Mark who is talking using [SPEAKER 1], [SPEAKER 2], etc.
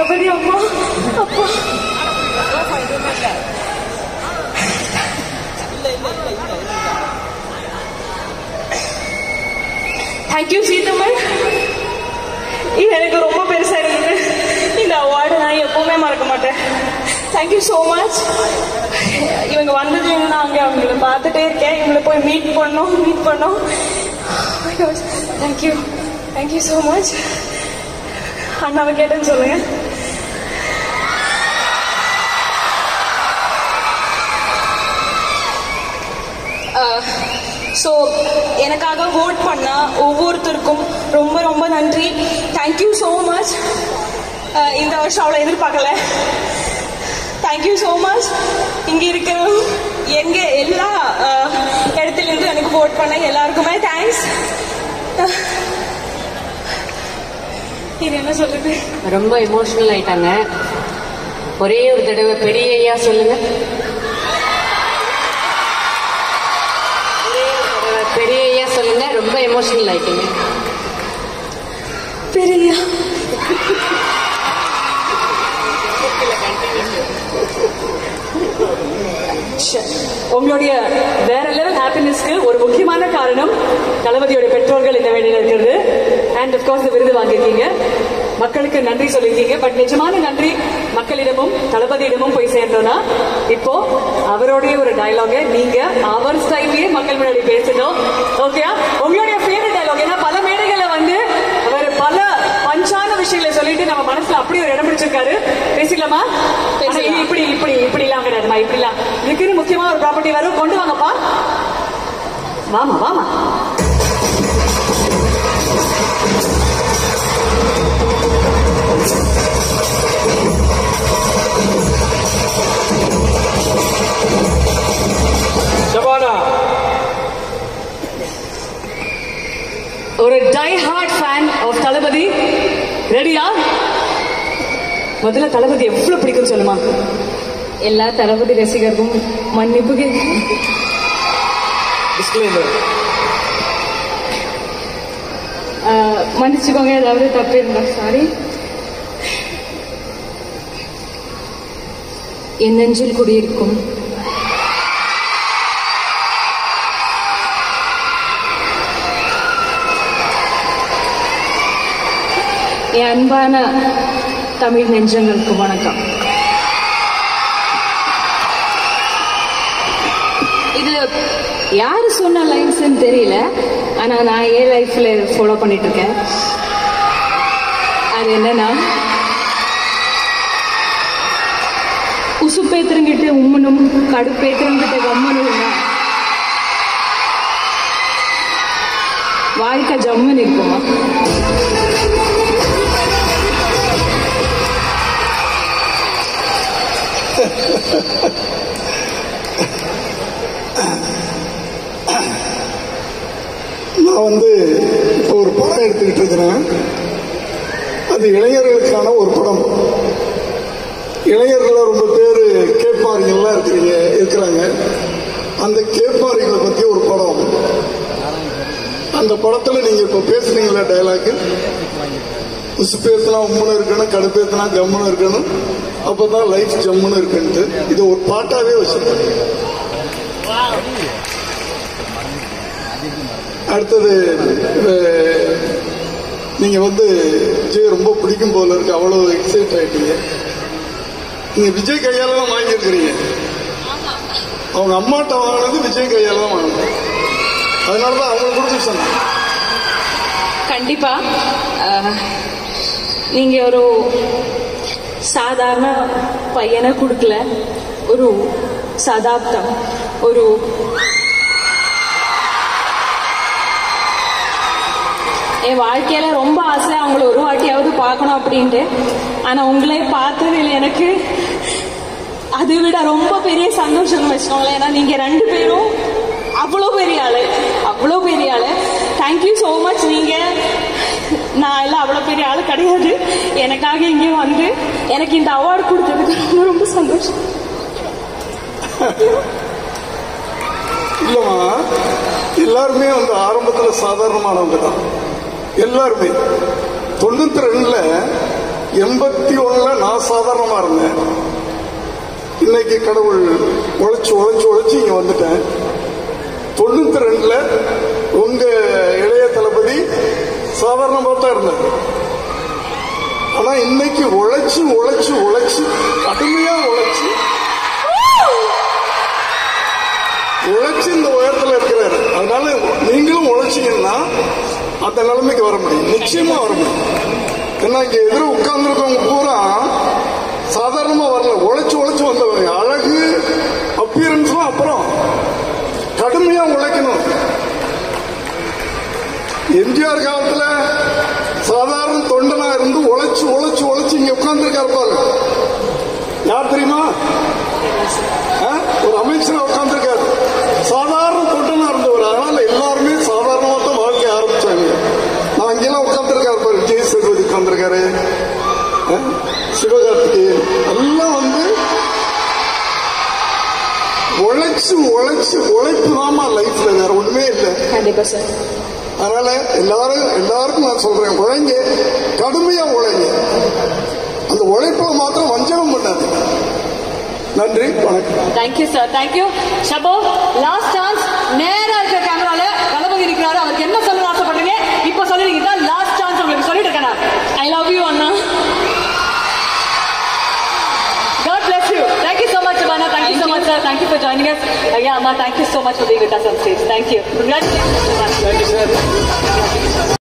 [SPEAKER 1] தளபதி அம்மா அப்பா தேங்க்யூ சீதம்மல் இது எனக்கு ரொம்ப பெருசா இருக்குது இந்த அவார்டு நான் எப்பவுமே மறக்க மாட்டேன் தேங்க்யூ ஸோ மச் இவங்க வந்தது நான் அங்கே அவங்கள பார்த்துட்டே இருக்கேன் இவங்களை போய் மீட் பண்ணோம் மீட் பண்ணோம் தேங்க்யூ தேங்க்யூ ஸோ மச் அண்ணாவை கேட்டேன்னு சொல்லுங்க ஸோ எனக்காக ஓட் பண்ண ஒவ்வொருத்தருக்கும் ரொம்ப ரொம்ப நன்றி தேங்க்யூ ஸோ மச் இந்த வருஷம் அவ்வளோ எதிர்பார்க்கல தேங்க்யூ ஸோ மச் இங்கே இருக்கிற எங்கே எல்லா அஹ், இடத்துலேருந்து எனக்கு ஓட் பண்ண எல்லாருக்குமே தேங்க்ஸ் இது என்ன சொல்றது
[SPEAKER 2] ரொம்ப எமோஷனல் ஆயிட்டாங்க ஒரே ஒரு தடவை பெரிய ஐயா சொல்லுங்க ஒரே ஒரு தடவை பெரிய ஐயா சொல்லுங்க ரொம்ப எமோஷனல் ஆயிட்டீங்க
[SPEAKER 1] பெரிய
[SPEAKER 3] உங்களுடைய வேற லெவல் ஹாப்பினஸ்க்கு ஒரு முக்கியமான காரணம் தளபதியோட பெற்றோர்கள் இந்த வேலையில் இருக்கிறது அண்ட் கோர்ஸ் இந்த விருது வாங்கியிருக்கீங்க மக்களுக்கு நன்றி சொல்லியிருக்கீங்க பட் நிஜமான நன்றி மக்களிடமும் தளபதியிடமும் போய் சேர்ந்தோம்னா இப்போ அவருடைய ஒரு டயலாக நீங்க அவர் ஸ்டைல்லயே மக்கள் முன்னாடி பேசணும் ஓகேயா உங்களுடைய ஃபேவரட் டயலாக் ஏன்னா பல மேடைகள்ல வந்து அவர் பல பஞ்சான விஷயங்களை சொல்லிட்டு நம்ம மனசுல அப்படி ஒரு இடம் பிடிச்சிருக்காரு பேசிக்கலாமா ஆனா இது இப்படி இப்படி இப்படி எல்லாம் கிடையாதுமா இப்படி எல்லாம் இதுக்குன்னு முக்கியமா ஒரு ப்ராப்பர்ட்டி வரும் கொண்டு வாங்கப்பா வாமா வாமா
[SPEAKER 4] ஷபானா
[SPEAKER 3] ஒரு die hard fan of Thalapathy ரெடியா முதல்ல தளபதி எவ்வளவு பிடிக்கும் சொல்லுமா
[SPEAKER 1] எல்லா தளபதி ரசிகருக்கும் மன்னிப்பு கேட்கிறேன்.
[SPEAKER 4] டிஸ்க்ளைமர்
[SPEAKER 1] ஆஹ், மன்னிச்சுக்கோங்க ஏதாவது தப்பு இருந்தா சாரி என் நெஞ்சில் குடியிருக்கும் என் அன்பான தமிழ் நெஞ்சங்களுக்கு வணக்கம் இது யாரு சொன்ன லைன்ஸ்ன்னு தெரியல ஆனா நான் ஏன் லைஃப்ல ஃபாலோ பண்ணிட்டு இருக்கேன் அது என்னன்னா உசுப்பேத்திரங்கிட்ட உம்மனும் கடுப்பேத்திரங்கிட்ட கம்மனும் வாழ்க்கை ஜம்முன்னு இருக்குமா
[SPEAKER 5] நான் வந்து இப்போ ஒரு படம் எடுத்துக்கிட்டு இருக்கிறேன் அது இளைஞர்களுக்கான ஒரு படம் இளைஞர்கள் ரொம்ப பேர் கேட்பாரிங்கெல்லாம் இருக்கிறீங்க இருக்கிறாங்க அந்த கேட்பாரிகளை பற்றி ஒரு படம் அந்த படத்தில் நீங்கள் இப்போ பேசுனீங்களா டைலாக்கு உசுப்பேத்தினா உம்முன்னு இருக்கணும் கடுப்பேத்தினா கம்முன்னு இருக்கணும் அப்போ தான் லைஃப் ஜம்முன்னு இருக்குன்ட்டு இது ஒரு பாட்டாவே வச்சிருக்காங்க அடுத்தது அஹ், நீங்க வந்து விஜய் ரொம்ப பிடிக்கும் போல இருக்கு அவ்வளவு எக்ஸைட் ஆயிட்டீங்க நீங்க விஜய் கையால தான் வாங்கியிருக்கிறீங்க அவங்க அம்மாட்ட வாங்கினது விஜய் கையால தான் வாங்கினது அதனால தான் அவங்க கொடுத்து சொன்னாங்க
[SPEAKER 1] கண்டிப்பா ஆஹ், நீங்க ஒரு சாதாரண பையனை கொடுக்கல ஒரு சதாப்தம் ஒரு என் வாழ்க்கையில ரொம்ப ஆசை அவங்கள ஒரு வாட்டியாவது பார்க்கணும் அப்படின்ட்டு ஆனா உங்களே பார்த்ததில் எனக்கு அதை விட ரொம்ப பெரிய சந்தோஷம் வச்சுக்கோங்களேன் ஏன்னா நீங்க ரெண்டு பேரும் அவ்வளோ பெரிய ஆளு அவ்வளோ பெரிய ஆளு தேங்க்யூ ஸோ மச் நீங்க நான் எல்லாம் அவ்வளோ பெரிய ஆளு கிடையாது எனக்காக இங்கே வந்து எனக்கு இந்த அவார்டு கொடுத்ததுக்கு ரொம்ப ரொம்ப சந்தோஷம்
[SPEAKER 5] இல்லம்மா எல்லாருமே வந்து ஆரம்பத்துல சாதாரணமானவங்க தான் எல்லாருமே தொண்ணூத்தி ரெண்டுல எண்பத்தி ஒண்ணுல நான் சாதாரணமா இருந்தேன் இன்னைக்கு கடவுள் உழைச்சு உழைச்சு உழைச்சு இங்க வந்துட்டேன் தொண்ணூத்தி ரெண்டுல உங்க இளைய தளபதி சாதாரணமா தான் இருந்தார் ஆனா இன்னைக்கு உழைச்சு உழைச்சு உழைச்சு கடுமையா உழைச்சு உழைச்சு இந்த உயரத்துல இருக்கிறாரு அதனால நீங்களும் உழைச்சீங்கன்னா அந்த நிலைமைக்கு வர முடியும் நிச்சயமா வர முடியும் ஏன்னா இங்க எதிர உட்கார்ந்துருக்கவங்க பூரா சாதாரணமா வரல உழைச்சு உழைச்சு வந்தவங்க அழகு அப்பியரன்ஸ்லாம் அப்புறம் கடுமையா உழைக்கணும் எம்ஜிஆர் காலத்துல சாதாரண தொண்டனா இருந்து உழைச்சு உழைச்சு உழைச்சு இங்க உட்கார்ந்துருக்காரு பாரு யார் தெரியுமா ஆ? ஒரு அமைச்சரா உட்கார்ந்துருக்காரு சாதாரண தொண்டனா இருந்தவர் அதனால எல்லாருமே சாதாரணமா தான் வாழ்க்கை ஆரம்பிச்சாங்க நான் அங்கெல்லாம் உட்கார்ந்துருக்காரு பாரு விஜய் சேதுபதி உட்கார்ந்துருக்காரு சிவகார்த்திகேயன் எல்லாம் வந்து உழைச்சு உழைச்சு உழைப்பு தாமா லைஃப்ல வேற ஒண்ணுமே இல்லை
[SPEAKER 1] கண்டிப்பா சார்
[SPEAKER 5] அதனால எல்லாரும் எல்லாருக்கும் நான் சொல்றேன் உழைங்க கடுமையா உழைங்க அந்த உழைப்பை மாத்திரம் வஞ்சகம் பண்ணாது நன்றி வணக்கம்
[SPEAKER 3] தேங்க்யூ சார் தேங்க்யூ ஷபோ லாஸ்ட் சான்ஸ் நேரா இருக்க கேமரால தளபதி இருக்கிறாரு அவருக்கு என்ன சொல்லணும்னு ஆசைப்படுறீங்க இப்போ சொல்லிருக்கீங்க லாஸ்ட் சான்ஸ் உங்களுக்கு சொல்லிட்டு இருக்கேன் நான்.
[SPEAKER 1] ஐ லவ் யூ அண்ணா
[SPEAKER 3] God bless you. Thank you so much, Shabana. Thank, you so much, sir. Thank you for joining us. Uh, yeah, Amma, thank you so much for being with us on stage. Thank you. Congratulations. Thank you, sir.